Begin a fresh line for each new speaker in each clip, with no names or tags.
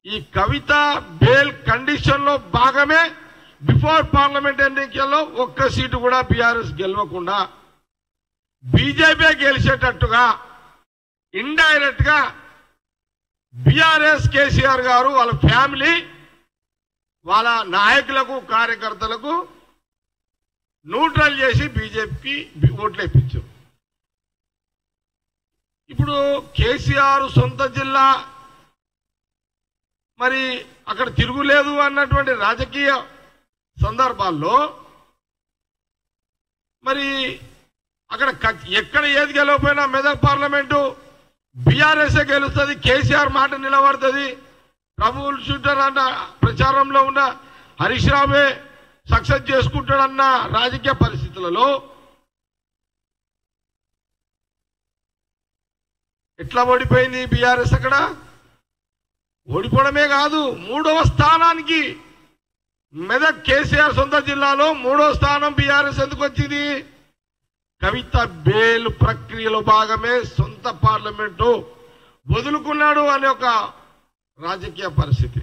ఈ కవిత bale condition లో భాగమే బిఫోర్ పార్లమెంట్ ఎన్నికల్లో ఒక్క సీటు కూడా బీఆర్ఎస్ గెలవకుండా బీజేపీ గెలిచేటట్టుగా ఇండైరెక్ట్ గా బీఆర్ఎస్ కేసీఆర్ గారు వాళ్ళ ఫ్యామిలీ వాళ్ళ నాయకులకు కార్యకర్తలకు న్యూట్రల్ చేసి బీజేపీకి ఓట్లు వేయించారు ఇప్పుడు కేసీఆర్ సొంత జిల్లా మరి అక్కడ తిరుగులేదు అన్నటువంటి రాజకీయ సందర్భాల్లో మరి అక్కడ ఖచ్- ఎక్కడ ఏది గెలవకపోయినా మెదక్ పార్లమెంటు బీఆర్ఎస్ గెలుస్తుంది కేసీఆర్ మాట నిలబడుతుంది ట్రబుల్ షూటర్ అన్న ప్రచారంలో ఉన్న హరీష్ రావే సక్సెస్ చేసుకుంటాడన్న రాజకీయ పరిస్థితులలో ఎట్లా ఓడిపోయింది బీఆర్ఎస్ అక్కడ ఓడిపోవడమే కాదు మూడవ స్థానానికి మెదక్ కేసీఆర్ సొంత జిల్లాలో మూడో స్థానం బీఆర్ఎస్ ఎందుకు వచ్చింది కవిత బేల్ ప్రక్రియలో భాగమే సొంత పార్లమెంటు వదులుకున్నాడు అనే ఒక రాజకీయ పరిస్థితి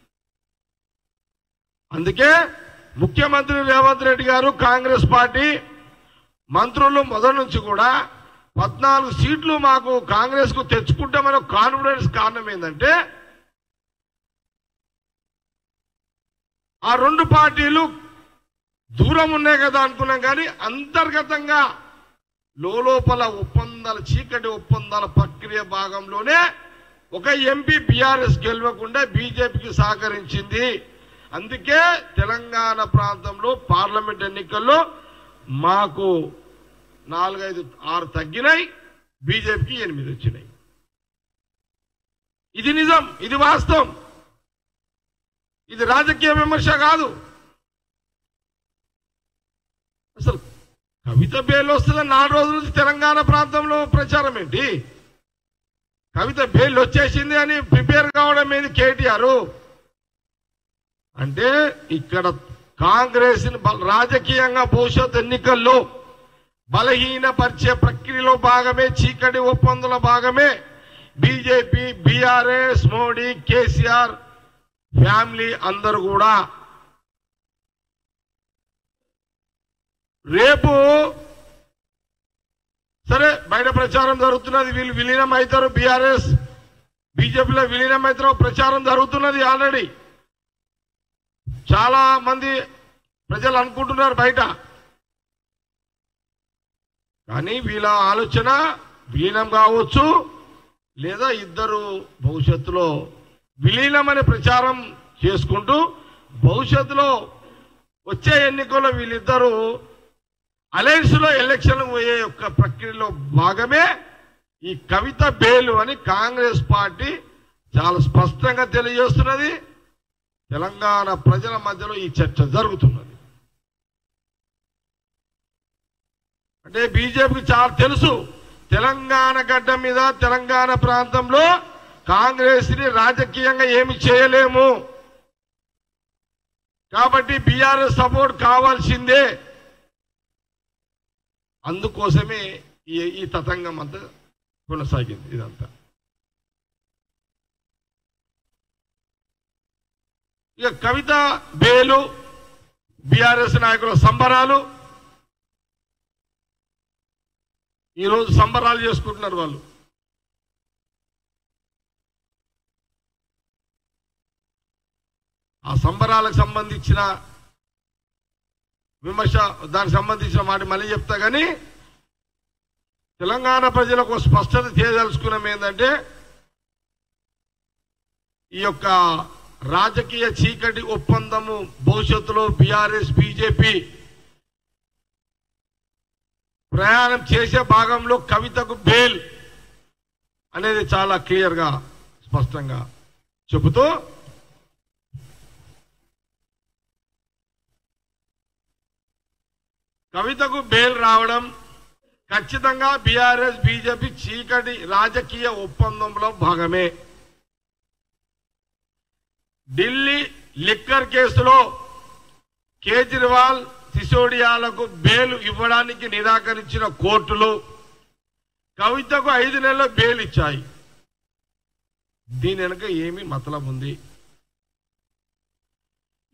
అందుకే ముఖ్యమంత్రి రేవంత్ రెడ్డి గారు కాంగ్రెస్ పార్టీ మంత్రులు మొదటి నుంచి కూడా పద్నాలుగు సీట్లు మాకు కాంగ్రెస్ కు తెచ్చుకుంటామనే కాన్ఫిడెన్స్ కారణం ఏంటంటే ఆ రెండు పార్టీలు దూరం ఉన్నాయి కదా అనుకున్నాం కానీ అంతర్గతంగా లోపల ఒప్పందాల చీకటి ఒప్పందాల ప్రక్రియ భాగంలోనే ఒక ఎంపీ బీఆర్ఎస్ గెలవకుండా బీజేపీకి సహకరించింది అందుకే తెలంగాణ ప్రాంతంలో పార్లమెంట్ ఎన్నికల్లో మాకు నాలుగైదు ఆరు తగ్గినాయి బీజేపీకి ఎనిమిది వచ్చినాయి ఇది నిజం ఇది వాస్తవం ఇది రాజకీయ విమర్శ కాదు అసలు కవిత బేల్ వస్తుందని నాలుగు రోజుల నుంచి తెలంగాణ ప్రాంతంలో ప్రచారం ఏంటి కవిత బేల్ వచ్చేసింది అని ప్రిపేర్ కావడం ఏంది కేటీఆర్ అంటే ఇక్కడ కాంగ్రెస్ రాజకీయంగా భవిష్యత్ ఎన్నికల్లో బలహీనపరిచే ప్రక్రియలో భాగమే చీకటి ఒప్పందుల భాగమే BJP BRS Modi KCR family అందరూ కూడా రేపు సరే బయట ప్రచారం జరుగుతున్నది వీళ్ళు విలీనం అవుతారు బీఆర్ఎస్ బీజేపీలో విలీనం అవుతారు ప్రచారం జరుగుతున్నది ఆల్రెడీ చాలా మంది ప్రజలు అనుకుంటున్నారు బయట కానీ వీళ్ళ ఆలోచన విలీనం కావచ్చు లేదా ఇద్దరు భవిష్యత్తులో విలీనం అనే ప్రచారం చేసుకుంటూ భవిష్యత్తులో వచ్చే ఎన్నికల్లో వీళ్ళిద్దరూ అలయన్స్ లో ఎలక్షన్ పోయే యొక్క ప్రక్రియలో భాగమే ఈ కవిత బేలు అని కాంగ్రెస్ పార్టీ చాలా స్పష్టంగా తెలియజేస్తున్నది తెలంగాణ ప్రజల మధ్యలో ఈ చర్చ జరుగుతున్నది అంటే బీజేపీకి చాలా తెలుసు తెలంగాణ గడ్డ మీద తెలంగాణ ప్రాంతంలో కాంగ్రెస్ ని రాజకీయంగా ఏమి చేయలేము కాబట్టి బీఆర్ఎస్ సపోర్ట్ కావాల్సిందే అందుకోసమే ఈ ఈ తతంగం అంతా కొనసాగింది ఇదంతా ఇక కవిత బేలు బీఆర్ఎస్ నాయకుల సంబరాలు ఈరోజు సంబరాలు చేసుకుంటున్నారు వాళ్ళు ఆ సంబరాలకు సంబంధించిన విమర్శ దానికి సంబంధించిన మాట మళ్ళీ చెప్తా కానీ తెలంగాణ ప్రజలకు ఒక స్పష్టత చేయదలుచుకున్నాం ఏంటంటే ఈ యొక్క రాజకీయ చీకటి ఒప్పందము భవిష్యత్తులో బీఆర్ఎస్ బీజేపీ ప్రయాణం చేసే భాగంలో కవితకు బేల్ అనేది చాలా క్లియర్ గా స్పష్టంగా చెబుతూ కవితకు బెయిల్ రావడం ఖచ్చితంగా బీఆర్ఎస్ బీజేపీ చీకటి రాజకీయ ఒప్పందంలో భాగమే ఢిల్లీ లిక్కర్ కేసులో కేజ్రీవాల్ సిసోడియాలకు బెయిల్ ఇవ్వడానికి నిరాకరించిన కోర్టులు కవితకు ఐదు నెలల బెయిల్ ఇచ్చాయి దీని వెనుక ఏమి మతలం ఉంది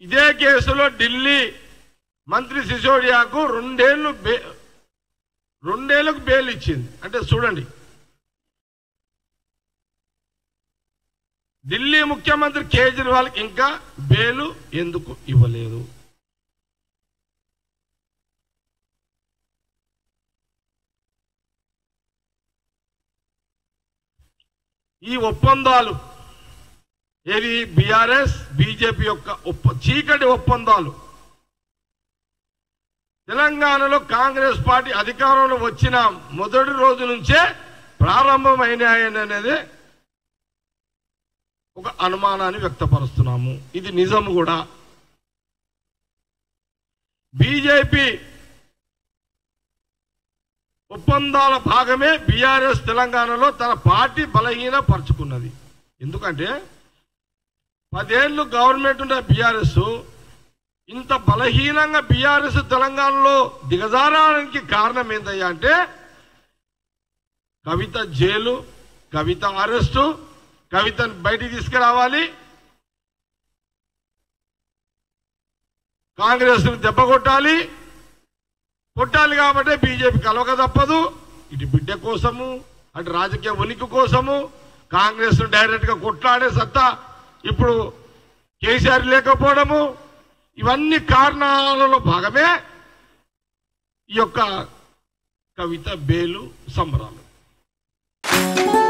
ఇదే కేసులో ఢిల్లీ మంత్రి సిసోడియాకు రెండేళ్లు బే రెండేళ్లకు బెయిల్ ఇచ్చింది అంటే చూడండి ఢిల్లీ ముఖ్యమంత్రి కేజ్రీవాల్కి ఇంకా బెయిలు ఎందుకు ఇవ్వలేదు ఈ ఒప్పందాలు ఏది బీఆర్ఎస్ బీజేపీ యొక్క ఒప్ప చీకటి ఒప్పందాలు తెలంగాణలో కాంగ్రెస్ పార్టీ అధికారంలో వచ్చిన మొదటి రోజు నుంచే ప్రారంభమైనాయని అనేది ఒక అనుమానాన్ని వ్యక్తపరుస్తున్నాము ఇది నిజం కూడా బీజేపీ ఒప్పందాల భాగమే బీఆర్ఎస్ తెలంగాణలో తన పార్టీ బలహీన పరుచుకున్నది ఎందుకంటే పదేళ్లు గవర్నమెంట్ ఉన్న బీఆర్ఎస్ ఇంత బలహీనంగా బీఆర్ఎస్ తెలంగాణలో దిగజారడానికి కారణం ఏంటయ్యా అంటే కవిత జైలు కవిత అరెస్టు కవితను బయటికి తీసుకురావాలి కాంగ్రెస్ దెబ్బ కొట్టాలి కొట్టాలి కాబట్టి బీజేపీ కలవక తప్పదు ఇటు బిడ్డ కోసము అటు రాజకీయ ఉనికి కోసము కాంగ్రెస్ డైరెక్ట్ గా కొట్లాడే సత్తా ఇప్పుడు కేసీఆర్ లేకపోవడము ఇవన్నీ కారణాలలో భాగమే ఈ యొక్క కవిత బేలు సంబరాలు